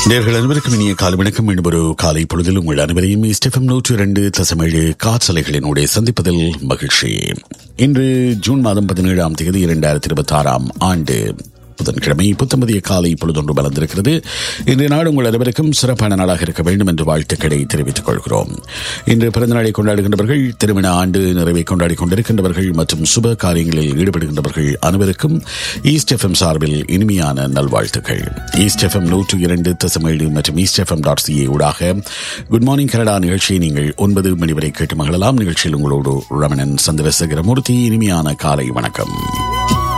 நேர்கள் அனைவருக்கும் இனிய காலை வணக்கம் மீண்டும் ஒரு காலை பொழுதில் உங்கள் அனைவரையும் ஸ்டெஃபம் நூற்றி இரண்டு தசமேழு காற்றலைகளினூடே சந்திப்பதில் மகிழ்ச்சி இன்று ஜூன் மாதம் பதினேழாம் தேதி இரண்டாயிரத்தி இருபத்தி ஆறாம் ஆண்டு புதன்கிழமை புத்தமதிய காலை பொழுதொன்று மலர்ந்திருக்கிறது இன்றைய நாடு உங்கள் அனைவருக்கும் சிறப்பான நாளாக இருக்க வேண்டும் என்று வாழ்த்துக்களை தெரிவித்துக் கொள்கிறோம் இன்று பிறந்த நாளை கொண்டாடுகின்றவர்கள் திருமண ஆண்டு நிறைவை கொண்டாடி கொண்டிருக்கின்றவர்கள் மற்றும் சுப காரியங்களில் ஈடுபடுகின்றவர்கள் அனைவருக்கும் ஈஸ்ட் எஃப்எம் சார்பில் இனிமையான நல்வாழ்த்துக்கள் ஈஸ்ட் எஃப்எம் நூற்று இரண்டு தசமேழு மற்றும் ஈஸ்ட் எஃப்எம் டாட் சிஏ ஊடாக குட் மார்னிங் கனடா நிகழ்ச்சியை நீங்கள் ஒன்பது மணி வரை கேட்டு மகிழலாம் நிகழ்ச்சியில் உங்களோடு ரமணன் சந்திரசேகரமூர்த்தி இனிமையான காலை வணக்கம்